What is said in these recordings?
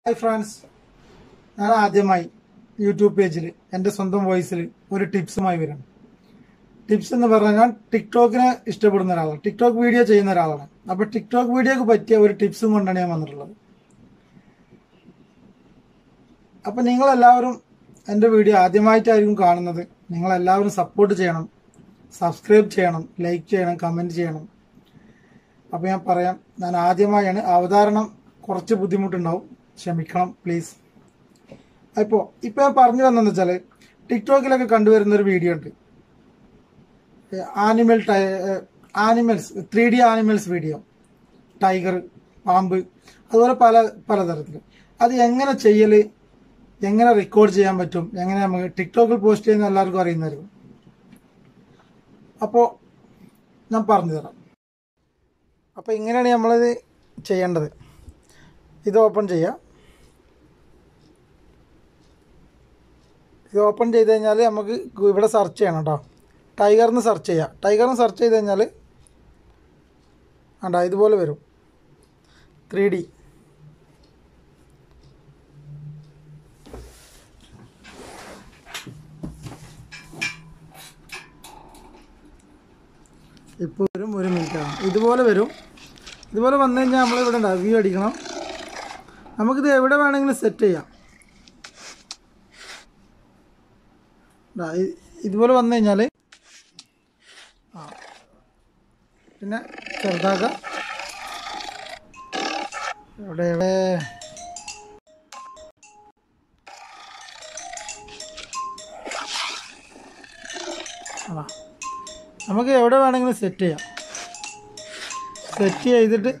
hi friends ഞാൻ ആദ്യമായി YouTube പേജിൽ എൻ്റെ സ്വന്തം വോയിസിൽ ഒരു ടിപ്സുമായി വരാം ടിപ്സ് എന്ന് പറഞ്ഞാൽ ഞാൻ ടിക്ടോക്കിനെ ഇഷ്ടപ്പെടുന്ന ഒരാളാണ് ടിക്ടോക്ക് വീഡിയോ ചെയ്യുന്ന ഒരാളാണ് അപ്പോൾ ടിക്ടോക്ക് വീഡിയോക്ക് പറ്റിയ ഒരു ടിപ്സും കൊണ്ടാണ് ഞാൻ വന്നിട്ടുള്ളത് അപ്പം നിങ്ങളെല്ലാവരും എൻ്റെ വീഡിയോ ആദ്യമായിട്ടായിരിക്കും കാണുന്നത് നിങ്ങളെല്ലാവരും സപ്പോർട്ട് ചെയ്യണം സബ്സ്ക്രൈബ് ചെയ്യണം ലൈക്ക് ചെയ്യണം കമൻറ്റ് ചെയ്യണം അപ്പോൾ ഞാൻ പറയാം ഞാൻ ആദ്യമായാണ് അവതാരണം കുറച്ച് ബുദ്ധിമുട്ടുണ്ടാവും ക്ഷമിക്കണം പ്ലീസ് അപ്പോൾ ഇപ്പോൾ ഞാൻ പറഞ്ഞു വന്നതെന്ന് വെച്ചാൽ ടിക്ടോക്കിലൊക്കെ കണ്ടുവരുന്ന ഒരു വീഡിയോ ഉണ്ട് ആനിമൽ ടൈ animals three D animals video tiger പാമ്പ് അതുപോലെ പല പലതരത്തിൽ അത് എങ്ങനെ ചെയ്യൽ എങ്ങനെ റെക്കോർഡ് ചെയ്യാൻ പറ്റും എങ്ങനെ നമുക്ക് ടിക്ടോക്കിൽ പോസ്റ്റ് ചെയ്യുന്ന എല്ലാവർക്കും അറിയുന്നതായിരിക്കും അപ്പോൾ ഞാൻ പറഞ്ഞു തരാം അപ്പോൾ ഇങ്ങനെയാണ് നമ്മളിത് ചെയ്യേണ്ടത് ഇത് ഓപ്പൺ ചെയ്യാം ഇത് ഓപ്പൺ ചെയ്ത് കഴിഞ്ഞാൽ നമുക്ക് ഇവിടെ സെർച്ച് ചെയ്യണം കേട്ടോ ടൈഗറിന് സെർച്ച് ചെയ്യാം ടൈഗറിന് സെർച്ച് ചെയ്ത് കഴിഞ്ഞാൽ ആണ്ടാ ഇതുപോലെ വരും ത്രീ ഡി ഇപ്പോൾ വരും ഒരു മിനിറ്റ് ആണ് ഇതുപോലെ വരും ഇതുപോലെ വന്നു കഴിഞ്ഞാൽ നമ്മൾ ഇവിടെ ഉണ്ടാവും വ്യൂ അടിക്കണം നമുക്കിത് എവിടെ വേണമെങ്കിലും സെറ്റ് ചെയ്യാം ദാ ഇ- ഇതുപോലെ വന്നു കഴിഞ്ഞാൽ ആ പിന്നെ ചെറുതാക്കാം എവിടെ എവിടെ ആ നമുക്ക് എവിടെ വേണമെങ്കിലും സെറ്റ് ചെയ്യാം സെറ്റ് ചെയ്തിട്ട്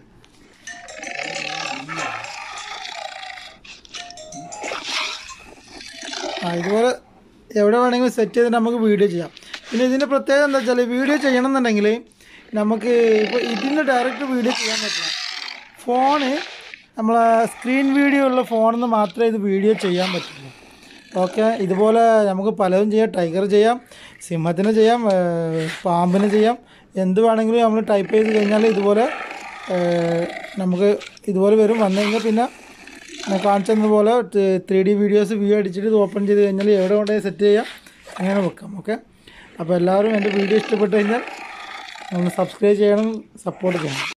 ആ ഇതുപോലെ എവിടെ വേണമെങ്കിലും സെറ്റ് ചെയ്തിട്ട് നമുക്ക് വീഡിയോ ചെയ്യാം പിന്നെ ഇതിൻ്റെ പ്രത്യേകത എന്താ വെച്ചാൽ വീഡിയോ ചെയ്യണമെന്നുണ്ടെങ്കിൽ നമുക്ക് ഇപ്പോൾ ഇതിന് ഡയറക്റ്റ് വീഡിയോ ചെയ്യാൻ പറ്റില്ല ഫോണ് നമ്മളെ സ്ക്രീൻ വീഡിയോ ഉള്ള ഫോണിൽ നിന്ന് മാത്രമേ ഇത് വീഡിയോ ചെയ്യാൻ പറ്റുള്ളൂ ഓക്കെ ഇതുപോലെ നമുക്ക് പലതും ചെയ്യാം ടൈഗർ ചെയ്യാം സിംഹത്തിന് ചെയ്യാം ഏർ പാമ്പിന് ചെയ്യാം എന്ത് വേണമെങ്കിലും നമ്മൾ ടൈപ്പ് ചെയ്ത് കഴിഞ്ഞാൽ ഇതുപോലെ ഏർ നമുക്ക് ഇതുപോലെ വരും വന്നു കഴിഞ്ഞാൽ പിന്നെ ഞാൻ കാണിച്ചതുപോലെ ത്രീ ഡി വീഡിയോസ് വ്യൂ അടിച്ചിട്ട് ഇത് ഓപ്പൺ ചെയ്ത് കഴിഞ്ഞാൽ എവിടെ കൊണ്ടുപോയി സെറ്റ് ചെയ്യാം അങ്ങനെ വെക്കാം ഓക്കെ അപ്പോൾ എല്ലാവരും എൻ്റെ വീഡിയോ ഇഷ്ടപ്പെട്ട് കഴിഞ്ഞാൽ ഒന്ന് സബ്സ്ക്രൈബ് ചെയ്യണം സപ്പോർട്ട് ചെയ്യണം